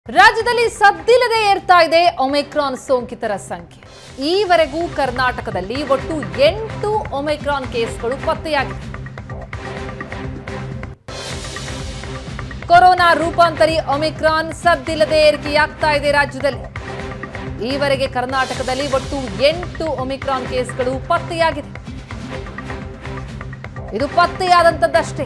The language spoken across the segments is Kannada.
ರಾಜ್ಯದಲ್ಲಿ ಸದ್ದಿಲ್ಲದೆ ಏರ್ತಾ ಇದೆ ಒಮಿಕ್ರಾನ್ ಸೋಂಕಿತರ ಸಂಖ್ಯೆ ಈವರೆಗೂ ಕರ್ನಾಟಕದಲ್ಲಿ ಒಟ್ಟು ಎಂಟು ಒಮಿಕ್ರಾನ್ ಕೇಸ್ಗಳು ಪತ್ತೆಯಾಗಿವೆ ಕೊರೋನಾ ರೂಪಾಂತರಿ ಒಮಿಕ್ರಾನ್ ಸದ್ದಿಲ್ಲದೆ ಏರಿಕೆಯಾಗ್ತಾ ಇದೆ ರಾಜ್ಯದಲ್ಲಿ ಈವರೆಗೆ ಕರ್ನಾಟಕದಲ್ಲಿ ಒಟ್ಟು ಎಂಟು ಒಮಿಕ್ರಾನ್ ಕೇಸ್ಗಳು ಪತ್ತೆಯಾಗಿದೆ ಇದು ಪತ್ತೆಯಾದಂಥದ್ದಷ್ಟೇ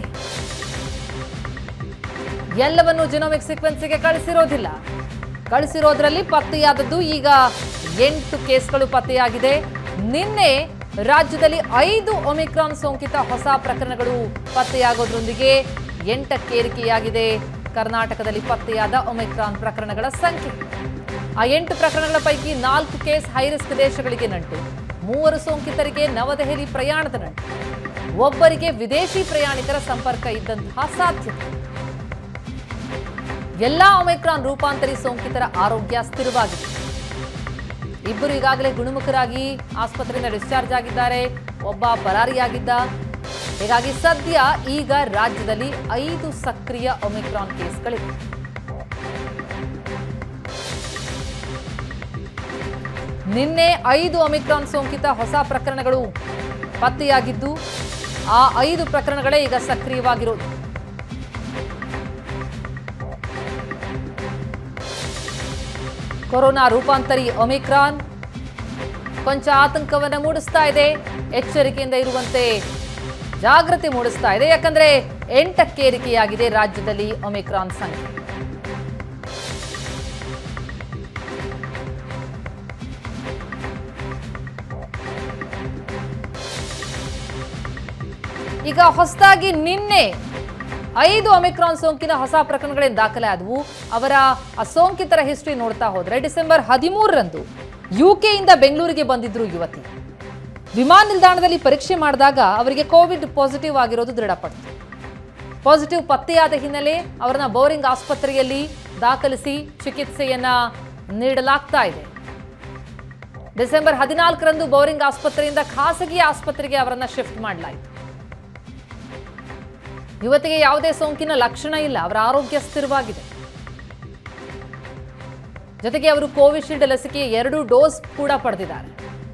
ಎಲ್ಲವನ್ನು ಜಿನೋಮಿಕ್ ಸೀಕ್ವೆನ್ಸ್ಗೆ ಕಳಿಸಿರೋದಿಲ್ಲ ಕಳಿಸಿರೋದ್ರಲ್ಲಿ ಪತ್ತೆಯಾದದ್ದು ಈಗ ಎಂಟು ಕೇಸ್ಗಳು ಪತ್ತೆಯಾಗಿದೆ ನಿನ್ನೆ ರಾಜ್ಯದಲ್ಲಿ ಐದು ಒಮಿಕ್ರಾನ್ ಸೋಂಕಿತ ಹೊಸ ಪ್ರಕರಣಗಳು ಪತ್ತೆಯಾಗೋದ್ರೊಂದಿಗೆ ಎಂಟಕ್ಕೇರಿಕೆಯಾಗಿದೆ ಕರ್ನಾಟಕದಲ್ಲಿ ಪತ್ತೆಯಾದ ಒಮಿಕ್ರಾನ್ ಪ್ರಕರಣಗಳ ಸಂಖ್ಯೆ ಆ ಎಂಟು ಪ್ರಕರಣಗಳ ಪೈಕಿ ನಾಲ್ಕು ಕೇಸ್ ಹೈರಿಸ್ಕ್ ದೇಶಗಳಿಗೆ ನಂಟು ಮೂವರು ಸೋಂಕಿತರಿಗೆ ನವದೆಹಲಿ ಪ್ರಯಾಣದ ನಂಟು ಒಬ್ಬರಿಗೆ ವಿದೇಶಿ ಪ್ರಯಾಣಿಕರ ಸಂಪರ್ಕ ಇದ್ದಂತಹ ಸಾಧ್ಯತೆ ಎಲ್ಲಾ ಒಮಿಕ್ರಾನ್ ರೂಪಾಂತರಿ ಸೋಂಕಿತರ ಆರೋಗ್ಯ ಸ್ಥಿರವಾಗಿದೆ ಇಬ್ಬರು ಈಗಾಗಲೇ ಗುಣಮುಖರಾಗಿ ಆಸ್ಪತ್ರೆಯಿಂದ ಡಿಸ್ಚಾರ್ಜ್ ಆಗಿದ್ದಾರೆ ಒಬ್ಬ ಪರಾರಿಯಾಗಿದ್ದ ಹೀಗಾಗಿ ಸದ್ಯ ಈಗ ರಾಜ್ಯದಲ್ಲಿ ಐದು ಸಕ್ರಿಯ ಒಮಿಕ್ರಾನ್ ಕೇಸ್ಗಳಿವೆ ನಿನ್ನೆ ಐದು ಒಮಿಕ್ರಾನ್ ಸೋಂಕಿತ ಹೊಸ ಪ್ರಕರಣಗಳು ಪತ್ತೆಯಾಗಿದ್ದು ಆ ಐದು ಪ್ರಕರಣಗಳೇ ಈಗ ಸಕ್ರಿಯವಾಗಿರೋದು ಕೊರೋನಾ ರೂಪಾಂತರಿ ಒಮಿಕ್ರಾನ್ ಕೊಂಚ ಆತಂಕವನ್ನ ಮೂಡಿಸ್ತಾ ಇದೆ ಎಚ್ಚರಿಕೆಯಿಂದ ಇರುವಂತೆ ಜಾಗೃತಿ ಮೂಡಿಸ್ತಾ ಇದೆ ಯಾಕಂದ್ರೆ ಎಂಟಕ್ಕೇರಿಕೆಯಾಗಿದೆ ರಾಜ್ಯದಲ್ಲಿ ಒಮಿಕ್ರಾನ್ ಸಂಖ್ಯೆ ಈಗ ಹೊಸದಾಗಿ ನಿನ್ನೆ ಐದು ಒಮಿಕ್ರಾನ್ ಸೋಂಕಿನ ಹೊಸ ಪ್ರಕರಣಗಳೇನು ದಾಖಲೆ ಆದವು ಅವರ ಆ ಸೋಂಕಿತರ ಹಿಸ್ಟ್ರಿ ನೋಡ್ತಾ ಹೋದ್ರೆ ಡಿಸೆಂಬರ್ ಹದಿಮೂರರಂದು ಯುಕೆಯಿಂದ ಬೆಂಗಳೂರಿಗೆ ಬಂದಿದ್ರು ಯುವತಿ ವಿಮಾನ ನಿಲ್ದಾಣದಲ್ಲಿ ಪರೀಕ್ಷೆ ಮಾಡಿದಾಗ ಅವರಿಗೆ ಕೋವಿಡ್ ಪಾಸಿಟಿವ್ ಆಗಿರೋದು ದೃಢಪಡ್ತು ಪಾಸಿಟಿವ್ ಪತ್ತೆಯಾದ ಹಿನ್ನೆಲೆ ಅವರನ್ನ ಬೋರಿಂಗ್ ಆಸ್ಪತ್ರೆಯಲ್ಲಿ ದಾಖಲಿಸಿ ಚಿಕಿತ್ಸೆಯನ್ನ ನೀಡಲಾಗ್ತಾ ಇದೆ ಡಿಸೆಂಬರ್ ಹದಿನಾಲ್ಕರಂದು ಬೋರಿಂಗ್ ಆಸ್ಪತ್ರೆಯಿಂದ ಖಾಸಗಿ ಆಸ್ಪತ್ರೆಗೆ ಅವರನ್ನ ಶಿಫ್ಟ್ ಮಾಡಲಾಯಿತು ಯುವತಿಗೆ ಯಾವುದೇ ಸೋಂಕಿನ ಲಕ್ಷಣ ಇಲ್ಲ ಅವರ ಆರೋಗ್ಯ ಸ್ಥಿರವಾಗಿದೆ ಜೊತೆಗೆ ಅವರು ಕೋವಿಶೀಲ್ಡ್ ಲಸಿಕೆಯ ಎರಡು ಡೋಸ್ ಕೂಡ ಪಡೆದಿದ್ದಾರೆ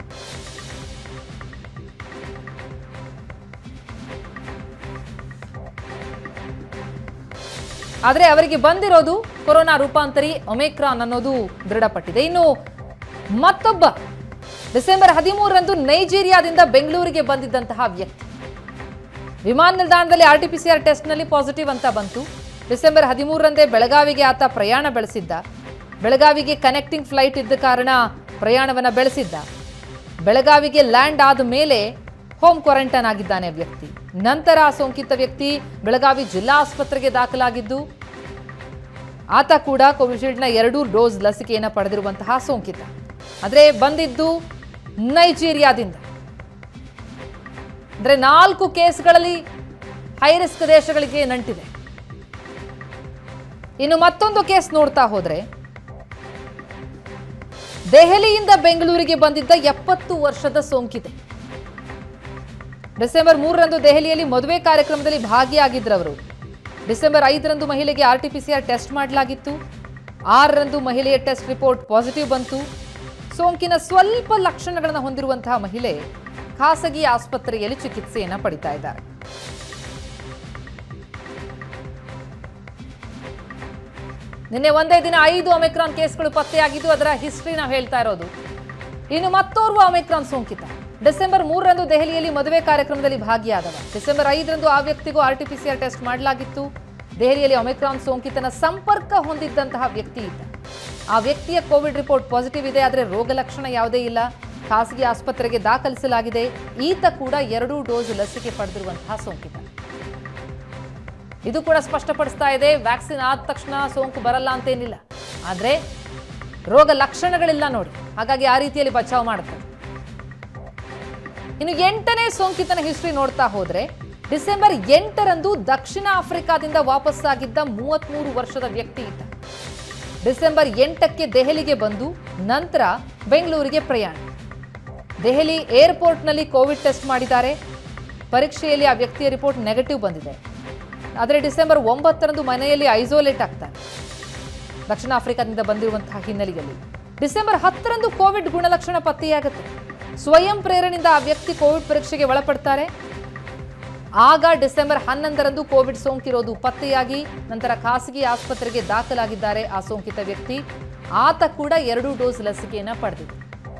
ಆದರೆ ಅವರಿಗೆ ಬಂದಿರೋದು ಕೊರೋನಾ ರೂಪಾಂತರಿ ಒಮೇಕ್ರಾನ್ ಅನ್ನೋದು ದೃಢಪಟ್ಟಿದೆ ಇನ್ನು ಮತ್ತೊಬ್ಬ ಡಿಸೆಂಬರ್ ಹದಿಮೂರರಂದು ನೈಜೀರಿಯಾದಿಂದ ಬೆಂಗಳೂರಿಗೆ ಬಂದಿದ್ದಂತಹ ವ್ಯಕ್ತಿ ವಿಮಾನ ನಿಲ್ದಾಣದಲ್ಲಿ R T P C R ಟೆಸ್ಟ್ನಲ್ಲಿ ಪಾಸಿಟಿವ್ ಅಂತ ಬಂತು ಡಿಸೆಂಬರ್ ಹದಿಮೂರರಂದೇ ಬೆಳಗಾವಿಗೆ ಆತ ಪ್ರಯಾಣ ಬೆಳೆಸಿದ್ದ ಬೆಳಗಾವಿಗೆ ಕನೆಕ್ಟಿಂಗ್ ಫ್ಲೈಟ್ ಇದ್ದ ಕಾರಣ ಪ್ರಯಾಣವನ್ನು ಬೆಳೆಸಿದ್ದ ಬೆಳಗಾವಿಗೆ ಲ್ಯಾಂಡ್ ಆದ ಮೇಲೆ ಹೋಮ್ ಕ್ವಾರಂಟೈನ್ ಆಗಿದ್ದಾನೆ ವ್ಯಕ್ತಿ ನಂತರ ಆ ಸೋಂಕಿತ ವ್ಯಕ್ತಿ ಬೆಳಗಾವಿ ಜಿಲ್ಲಾ ಆಸ್ಪತ್ರೆಗೆ ದಾಖಲಾಗಿದ್ದು ಆತ ಕೂಡ ಕೋವಿಶೀಲ್ಡ್ನ ಎರಡೂ ಡೋಸ್ ಲಸಿಕೆಯನ್ನು ಪಡೆದಿರುವಂತಹ ಸೋಂಕಿತ ಆದರೆ ಬಂದಿದ್ದು ನೈಜೀರಿಯಾದಿಂದ ಅಂದ್ರೆ ನಾಲ್ಕು ಕೇಸ್ಗಳಲ್ಲಿ ಹೈರಿಸ್ಕ್ ದೇಶಗಳಿಗೆ ನಂಟಿದೆ ಇನ್ನು ಮತ್ತೊಂದು ಕೇಸ್ ನೋಡ್ತಾ ಹೋದ್ರೆ ದೆಹಲಿಯಿಂದ ಬೆಂಗಳೂರಿಗೆ ಬಂದಿದ್ದ ಎಪ್ಪತ್ತು ವರ್ಷದ ಸೋಂಕಿತೆ ಡಿಸೆಂಬರ್ ಮೂರರಂದು ದೆಹಲಿಯಲ್ಲಿ ಮದುವೆ ಕಾರ್ಯಕ್ರಮದಲ್ಲಿ ಭಾಗಿಯಾಗಿದ್ರವರು ಡಿಸೆಂಬರ್ ಐದರಂದು ಮಹಿಳೆಗೆ R T P C R test ಮಾಡಲಾಗಿತ್ತು ಆರರಂದು ಮಹಿಳೆಯ ಟೆಸ್ಟ್ ರಿಪೋರ್ಟ್ ಪಾಸಿಟಿವ್ ಬಂತು ಸೋಂಕಿನ ಸ್ವಲ್ಪ ಲಕ್ಷಣಗಳನ್ನು ಹೊಂದಿರುವಂತಹ ಮಹಿಳೆ ಖಾಸಗಿ ಆಸ್ಪತ್ರೆಯಲ್ಲಿ ಚಿಕಿತ್ಸೆಯನ್ನು ಪಡಿತಾ ಇದ್ದಾರೆ ನಿನ್ನೆ ಒಂದೇ ದಿನ ಐದು ಒಮಿಕ್ರಾನ್ ಕೇಸ್ಗಳು ಪತ್ತೆಯಾಗಿದ್ದು ಅದರ ಹಿಸ್ಟ್ರಿ ನಾವು ಹೇಳ್ತಾ ಇರೋದು ಇನ್ನು ಮತ್ತೋರ್ವ ಒಮಿಕ್ರಾನ್ ಸೋಂಕಿತ ಡಿಸೆಂಬರ್ ಮೂರರಂದು ದೆಹಲಿಯಲ್ಲಿ ಮದುವೆ ಕಾರ್ಯಕ್ರಮದಲ್ಲಿ ಭಾಗಿಯಾದವ ಡಿಸೆಂಬರ್ ಐದರಂದು ಆ ವ್ಯಕ್ತಿಗೂ R T P C R test ಮಾಡಲಾಗಿತ್ತು ದೆಹಲಿಯಲ್ಲಿ ಒಮಿಕ್ರಾನ್ ಸೋಂಕಿತನ ಸಂಪರ್ಕ ಹೊಂದಿದ್ದಂತಹ ವ್ಯಕ್ತಿ ಇದ್ದ ಆ ವ್ಯಕ್ತಿಯ ಕೋವಿಡ್ ರಿಪೋರ್ಟ್ ಪಾಸಿಟಿವ್ ಇದೆ ಆದರೆ ರೋಗ ಲಕ್ಷಣ ಯಾವುದೇ ಇಲ್ಲ ಖಾಸಗಿ ಆಸ್ಪತ್ರೆಗೆ ದಾಖಲಿಸಲಾಗಿದೆ ಈತ ಕೂಡ ಎರಡೂ ಡೋಸ್ ಲಸಿಕೆ ಪಡೆದಿರುವಂತಹ ಸೋಂಕಿತ ಇದು ಕೂಡ ಸ್ಪಷ್ಟಪಡಿಸ್ತಾ ಇದೆ ವ್ಯಾಕ್ಸಿನ್ ಆದ ತಕ್ಷಣ ಸೋಂಕು ಬರಲ್ಲ ಅಂತೇನಿಲ್ಲ ಆದರೆ ರೋಗ ಲಕ್ಷಣಗಳಿಲ್ಲ ನೋಡಿ ಹಾಗಾಗಿ ಆ ರೀತಿಯಲ್ಲಿ ಬಚಾವ್ ಮಾಡುತ್ತೆ ಇನ್ನು ಎಂಟನೇ ಸೋಂಕಿತನ ಹಿಸ್ಟ್ರಿ ನೋಡ್ತಾ ಹೋದ್ರೆ ಡಿಸೆಂಬರ್ ಎಂಟರಂದು ದಕ್ಷಿಣ ಆಫ್ರಿಕಾದಿಂದ ವಾಪಸ್ಸಾಗಿದ್ದ ಮೂವತ್ಮೂರು ವರ್ಷದ ವ್ಯಕ್ತಿ ಇದ್ದ ಡಿಸೆಂಬರ್ ಎಂಟಕ್ಕೆ ದೆಹಲಿಗೆ ಬಂದು ನಂತರ ಬೆಂಗಳೂರಿಗೆ ಪ್ರಯಾಣ ದೆಹಲಿ ಏರ್ಪೋರ್ಟ್ನಲ್ಲಿ ಕೋವಿಡ್ ಟೆಸ್ಟ್ ಮಾಡಿದ್ದಾರೆ ಪರೀಕ್ಷೆಯಲ್ಲಿ ಆ ವ್ಯಕ್ತಿಯ ರಿಪೋರ್ಟ್ ನೆಗೆಟಿವ್ ಬಂದಿದೆ ಆದರೆ ಡಿಸೆಂಬರ್ ಒಂಬತ್ತರಂದು ಮನೆಯಲ್ಲಿ ಐಸೋಲೇಟ್ ಆಗ್ತಾನೆ ದಕ್ಷಿಣ ಆಫ್ರಿಕಾದಿಂದ ಬಂದಿರುವಂತಹ ಹಿನ್ನೆಲೆಯಲ್ಲಿ ಡಿಸೆಂಬರ್ ಹತ್ತರಂದು ಕೋವಿಡ್ ಗುಣಲಕ್ಷಣ ಪತ್ತೆಯಾಗುತ್ತೆ ಸ್ವಯಂ ಪ್ರೇರಣೆಯಿಂದ ಆ ವ್ಯಕ್ತಿ ಕೋವಿಡ್ ಪರೀಕ್ಷೆಗೆ ಒಳಪಡ್ತಾರೆ ಆಗ ಡಿಸೆಂಬರ್ ಹನ್ನೊಂದರಂದು ಕೋವಿಡ್ ಸೋಂಕಿರೋದು ಪತ್ತೆಯಾಗಿ ನಂತರ ಖಾಸಗಿ ಆಸ್ಪತ್ರೆಗೆ ದಾಖಲಾಗಿದ್ದಾರೆ ಆ ಸೋಂಕಿತ ವ್ಯಕ್ತಿ ಆತ ಕೂಡ ಎರಡು ಡೋಸ್ ಲಸಿಕೆಯನ್ನು ಪಡೆದಿದೆ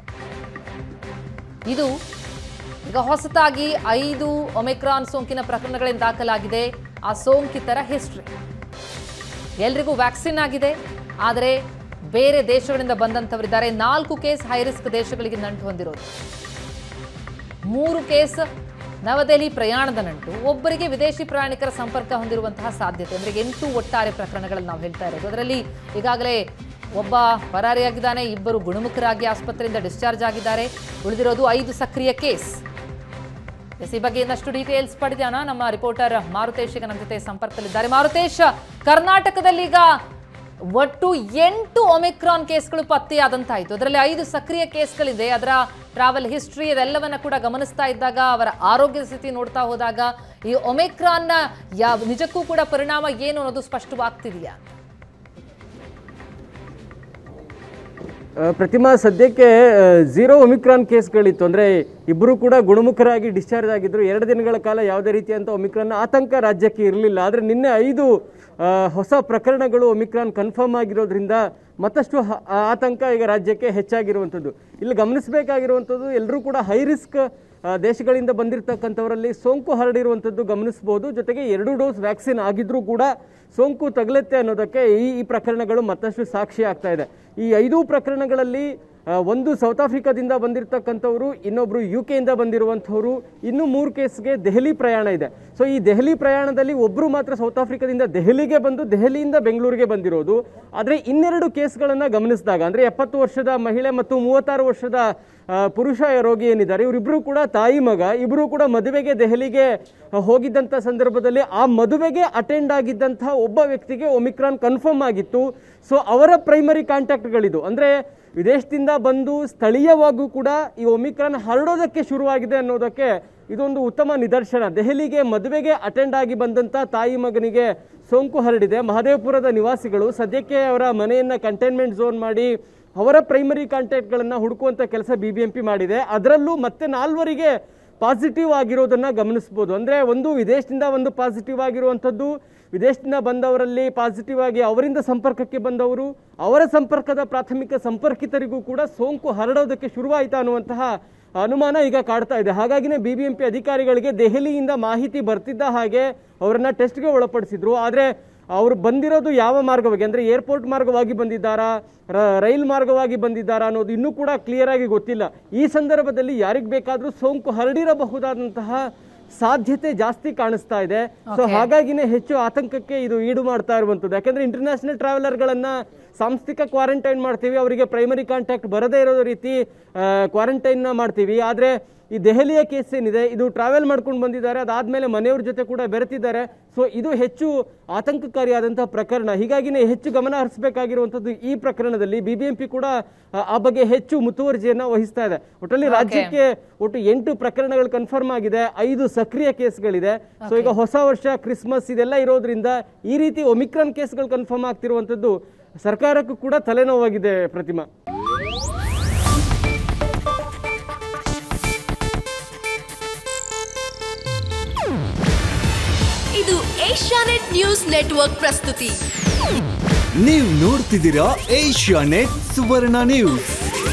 ಇದು ಈಗ ಹೊಸತಾಗಿ ಐದು ಒಮಿಕ್ರಾನ್ ಸೋಂಕಿನ ಪ್ರಕರಣಗಳೇನು ದಾಖಲಾಗಿದೆ ಆ ಸೋಂಕಿತರ ಹಿಸ್ಟ್ರಿ ಎಲ್ರಿಗೂ ವ್ಯಾಕ್ಸಿನ್ ಆಗಿದೆ ಆದರೆ ಬೇರೆ ದೇಶಗಳಿಂದ ಬಂದಂಥವರಿದ್ದಾರೆ ನಾಲ್ಕು ಕೇಸ್ ಹೈರಿಸ್ಕ್ ದೇಶಗಳಿಗೆ ನಂಟು ಹೊಂದಿರೋದು ಮೂರು ಕೇಸ್ ನವದೆಹಲಿ ಪ್ರಯಾಣದ ನಂಟು ಒಬ್ಬರಿಗೆ ವಿದೇಶಿ ಪ್ರಯಾಣಿಕರ ಸಂಪರ್ಕ ಹೊಂದಿರುವಂತಹ ಸಾಧ್ಯತೆ ಅಂದರೆ ಎಂಟು ಒಟ್ಟಾರೆ ಪ್ರಕರಣಗಳನ್ನು ನಾವು ಹೇಳ್ತಾ ಇರೋದು ಅದರಲ್ಲಿ ಈಗಾಗಲೇ ಒಬ್ಬ ಪರಾರಿಯಾಗಿದ್ದಾನೆ ಇಬ್ಬರು ಗುಣಮುಖರಾಗಿ ಆಸ್ಪತ್ರೆಯಿಂದ ಡಿಸ್ಚಾರ್ಜ್ ಆಗಿದ್ದಾರೆ ಉಳಿದಿರೋದು ಐದು ಸಕ್ರಿಯ ಕೇಸ್ ಎಸ್ ಈ ಬಗ್ಗೆ ಇನ್ನಷ್ಟು ಡೀಟೇಲ್ಸ್ ಪಡೆದಾನ ನಮ್ಮ ರಿಪೋರ್ಟರ್ ಮಾರುತೇಶ್ ಈಗ ನಮ್ಮ ಜೊತೆ ಸಂಪರ್ಕದಲ್ಲಿದ್ದಾರೆ ಮಾರುತೇಶ್ ಕರ್ನಾಟಕದಲ್ಲಿ ಈಗ ಒಟ್ಟು ಎಂಟು ಒಮಿಕ್ರಾನ್ ಕೇಸ್ಗಳು ಪತ್ತೆಯಾದಂತಾಯಿತು ಅದರಲ್ಲಿ ಐದು ಸಕ್ರಿಯ ಕೇಸ್ಗಳಿದೆ ಅದರ ಟ್ರಾವೆಲ್ ಹಿಸ್ಟ್ರಿ ಅದೆಲ್ಲವನ್ನ ಕೂಡ ಗಮನಿಸ್ತಾ ಇದ್ದಾಗ ಅವರ ಆರೋಗ್ಯ ಸ್ಥಿತಿ ನೋಡ್ತಾ ಹೋದಾಗ ಈ ಒಮಿಕ್ರಾನ್ನ ಯಾವ ನಿಜಕ್ಕೂ ಕೂಡ ಪರಿಣಾಮ ಏನು ಅನ್ನೋದು ಸ್ಪಷ್ಟವಾಗ್ತಿದೆಯಾ ಆ, ಪ್ರತಿಮಾ ಸದ್ಯಕ್ಕೆ ಝೀರೋ ಒಮಿಕ್ರಾನ್ ಕೇಸ್ಗಳಿತ್ತು ಅಂದರೆ ಇಬ್ಬರು ಕೂಡ ಗುಣಮುಖರಾಗಿ ಡಿಸ್ಚಾರ್ಜ್ ಆಗಿದ್ರು ಎರಡು ದಿನಗಳ ಕಾಲ ಯಾವುದೇ ರೀತಿಯಂಥ ಒಮಿಕ್ರಾನ್ ಆತಂಕ ರಾಜ್ಯಕ್ಕೆ ಇರಲಿಲ್ಲ ಆದರೆ ನಿನ್ನೆ ಐದು ಆ, ಹೊಸ ಪ್ರಕರಣಗಳು ಒಮಿಕ್ರಾನ್ ಕನ್ಫರ್ಮ್ ಆಗಿರೋದ್ರಿಂದ ಮತ್ತಷ್ಟು ಹ- ಆತಂಕ ಈಗ ರಾಜ್ಯಕ್ಕೆ ಹೆಚ್ಚಾಗಿರುವಂಥದ್ದು ಇಲ್ಲಿ ಗಮನಿಸಬೇಕಾಗಿರುವಂಥದ್ದು ಎಲ್ಲರೂ ಕೂಡ ಹೈ ರಿಸ್ಕ್ ದೇಶಗಳಿಂದ ಬಂದಿರತಕ್ಕಂಥವರಲ್ಲಿ ಸೋಂಕು ಹರಡಿರುವಂಥದ್ದು ಗಮನಿಸ್ಬೋದು ಜೊತೆಗೆ ಎರಡು ಡೋಸ್ ವ್ಯಾಕ್ಸಿನ್ ಆಗಿದ್ರೂ ಕೂಡ ಸೋಂಕು ತಗಲುತ್ತೆ ಅನ್ನೋದಕ್ಕೆ ಈ ಈ ಪ್ರಕರಣಗಳು ಮತ್ತಷ್ಟು ಸಾಕ್ಷಿ ಆಗ್ತಾ ಇದೆ ಈ ಐದು ಪ್ರಕರಣಗಳಲ್ಲಿ ಆ, ಒಂದು ಸೌತ್ ಆಫ್ರಿಕಾದಿಂದ ಬಂದಿರತಕ್ಕಂಥವ್ರು ಇನ್ನೊಬ್ರು ಯು ಕೆಯಿಂದ ಬಂದಿರುವಂಥವ್ರು ಇನ್ನು ಮೂರು ಕೇಸ್ಗೆ ದೆಹಲಿ ಪ್ರಯಾಣ ಇದೆ ಸೊ ಈ ದೆಹಲಿ ಪ್ರಯಾಣದಲ್ಲಿ ಒಬ್ಬರು ಮಾತ್ರ ಸೌತ್ ಆಫ್ರಿಕಾದಿಂದ ದೆಹಲಿಗೆ ಬಂದು ದೆಹಲಿಯಿಂದ ಬೆಂಗಳೂರಿಗೆ ಬಂದಿರೋದು ಆದರೆ ಇನ್ನೆರಡು ಕೇಸ್ಗಳನ್ನು ಗಮನಿಸಿದಾಗ ಅಂದರೆ ಎಪ್ಪತ್ತು ವರ್ಷದ ಮಹಿಳೆ ಮತ್ತು ಮೂವತ್ತಾರು ವರ್ಷದ ಆ, ಪುರುಷ ರೋಗಿ ಏನಿದ್ದಾರೆ ಇವರಿಬ್ಬರು ಕೂಡ ತಾಯಿ ಮಗ ಇಬ್ಬರು ಕೂಡ ಮದುವೆಗೆ ದೆಹಲಿಗೆ ಆ, ಹೋಗಿದ್ದಂಥ ಸಂದರ್ಭದಲ್ಲಿ ಆ ಮದುವೆಗೆ ಅಟೆಂಡ್ ಆಗಿದ್ದಂಥ ಒಬ್ಬ ವ್ಯಕ್ತಿಗೆ ಒಮಿಕ್ರಾನ್ ಕನ್ಫರ್ಮ್ ಆಗಿತ್ತು ಸೊ ಅವರ ಪ್ರೈಮರಿ ಕಾಂಟ್ಯಾಕ್ಟ್ಗಳಿದು ಅಂದರೆ ವಿದೇಶದಿಂದ ಬಂದು ಸ್ಥಳೀಯವಾಗೂ ಕೂಡ ಈ ಒಮಿಕ್ರಾನ್ ಹರಡೋದಕ್ಕೆ ಶುರುವಾಗಿದೆ ಅನ್ನೋದಕ್ಕೆ ಇದೊಂದು ಉತ್ತಮ ನಿದರ್ಶನ ದೆಹಲಿಗೆ ಮದುವೆಗೆ ಅಟೆಂಡ್ ಆಗಿ ಬಂದಂಥ ತಾಯಿ ಮಗನಿಗೆ ಸೋಂಕು ಹರಡಿದೆ ಮಹದೇವಪುರದ ನಿವಾಸಿಗಳು ಸದ್ಯಕ್ಕೆ ಅವರ ಮನೆಯನ್ನು ಕಂಟೈನ್ಮೆಂಟ್ ಝೋನ್ ಮಾಡಿ ಅವರ ಪ್ರೈಮರಿ ಕಾಂಟ್ಯಾಕ್ಟ್ಗಳನ್ನು ಹುಡುಕುವಂಥ ಕೆಲಸ ಬಿ ಬಿ ಎಂ ಪಿ ಮಾಡಿದೆ ಅದರಲ್ಲೂ ಮತ್ತೆ ನಾಲ್ವರಿಗೆ ಪಾಸಿಟಿವ್ ಆಗಿರೋದನ್ನ ಗಮನಿಸ್ಬೋದು ಅಂದರೆ ಒಂದು ವಿದೇಶದಿಂದ ಒಂದು ಪಾಸಿಟಿವ್ ಆಗಿರುವಂಥದ್ದು ವಿದೇಶದಿಂದ ಬಂದವರಲ್ಲಿ ಪಾಸಿಟಿವ್ ಆಗಿ ಅವರಿಂದ ಸಂಪರ್ಕಕ್ಕೆ ಬಂದವರು ಅವರ ಸಂಪರ್ಕದ ಪ್ರಾಥಮಿಕ ಸಂಪರ್ಕಿತರಿಗೂ ಕೂಡ ಸೋಂಕು ಹರಡೋದಕ್ಕೆ ಶುರುವಾಯಿತಾ ಅನ್ನುವಂತಹ ಅನುಮಾನ ಈಗ ಕಾಡ್ತಾ ಇದೆ ಹಾಗಾಗಿನೇ ಬಿ ಬಿ ಎಂ ಪಿ ಅಧಿಕಾರಿಗಳಿಗೆ ದೆಹಲಿಯಿಂದ ಮಾಹಿತಿ ಬರ್ತಿದ್ದ ಹಾಗೆ ಅವರನ್ನ ಟೆಸ್ಟ್ಗೆ ಒಳಪಡಿಸಿದ್ರು ಆದರೆ ಅವರು ಬಂದಿರೋದು ಯಾವ ಮಾರ್ಗವಾಗಿ ಅಂದರೆ ಏರ್ಪೋರ್ಟ್ ಮಾರ್ಗವಾಗಿ ಬಂದಿದ್ದಾರಾ ರ- ರೈಲ್ ಮಾರ್ಗವಾಗಿ ಬಂದಿದ್ದಾರಾ ಅನ್ನೋದು ಇನ್ನೂ ಕೂಡ ಕ್ಲಿಯರ್ ಆಗಿ ಗೊತ್ತಿಲ್ಲ ಈ ಸಂದರ್ಭದಲ್ಲಿ ಯಾರಿಗೆ ಬೇಕಾದರೂ ಸೋಂಕು ಹರಡಿರಬಹುದಾದಂತಹ ಸಾಧ್ಯತೆ ಜಾಸ್ತಿ ಕಾಣಿಸ್ತಾ ಇದೆ ಸೊ ಹಾಗಾಗಿನೇ ಹೆಚ್ಚು ಆತಂಕಕ್ಕೆ ಇದು ಈಡು ಮಾಡ್ತಾ ಇರುವಂಥದ್ದು ಯಾಕಂದ್ರೆ ಇಂಟರ್ನ್ಯಾಷನಲ್ ಟ್ರಾವೆಲರ್ಗಳನ್ನ ಸಾಂಸ್ಥಿಕ ಕ್ವಾರಂಟೈನ್ ಮಾಡ್ತೀವಿ ಅವರಿಗೆ ಪ್ರೈಮರಿ ಕಾಂಟ್ಯಾಕ್ಟ್ ಬರದೇ ಇರೋ ರೀತಿ ಕ್ವಾರಂಟೈನ್ನ ಮಾಡ್ತೀವಿ ಆದರೆ ಈ ದೆಹಲಿಯ ಕೇಸ್ ಏನಿದೆ ಇದು ಟ್ರಾವೆಲ್ ಮಾಡ್ಕೊಂಡು ಬಂದಿದ್ದಾರೆ ಅದಾದ್ಮೇಲೆ ಮನೆಯವ್ರ ಜೊತೆ ಕೂಡ ಬೆರೆತಿದ್ದಾರೆ ಸೊ ಇದು ಹೆಚ್ಚು ಆತಂಕಕಾರಿಯಾದಂತಹ ಪ್ರಕರಣ ಹೀಗಾಗಿನೇ ಹೆಚ್ಚು ಗಮನ ಹರಿಸಬೇಕಾಗಿರುವಂಥದ್ದು ಈ ಪ್ರಕರಣದಲ್ಲಿ ಬಿಬಿಎಂಪಿ ಕೂಡ ಆ, ಆ ಬಗ್ಗೆ ಹೆಚ್ಚು ಮುತುವರ್ಜಿಯನ್ನ ವಹಿಸ್ತಾ ಇದೆ ಒಟ್ಟಲ್ಲಿ ರಾಜ್ಯಕ್ಕೆ ಒಟ್ಟು ಎಂಟು ಪ್ರಕರಣಗಳು ಕನ್ಫರ್ಮ್ ಆಗಿದೆ ಐದು ಸಕ್ರಿಯ ಕೇಸ್ಗಳಿದೆ ಸೊ ಈಗ ಹೊಸ ವರ್ಷ ಕ್ರಿಸ್ಮಸ್ ಇದೆಲ್ಲ ಇರೋದ್ರಿಂದ ಈ ರೀತಿ ಒಮಿಕ್ರಾನ್ ಕೇಸ್ಗಳು ಕನ್ಫರ್ಮ್ ಆಗ್ತಿರುವಂಥದ್ದು ಸರ್ಕಾರಕ್ಕೂ ಕೂಡ ತಲೆನೋವಾಗಿದೆ ಪ್ರತಿಮಾ ಇದು ಏಷ್ಯಾನೆಟ್ ನ್ಯೂಸ್ ನೆಟ್ವರ್ಕ್ ಪ್ರಸ್ತುತಿ ನೀವು ನೋಡ್ತಿದ್ದೀರಾ ಏಷ್ಯಾ ನೆಟ್ ಸುವರ್ಣ ನ್ಯೂಸ್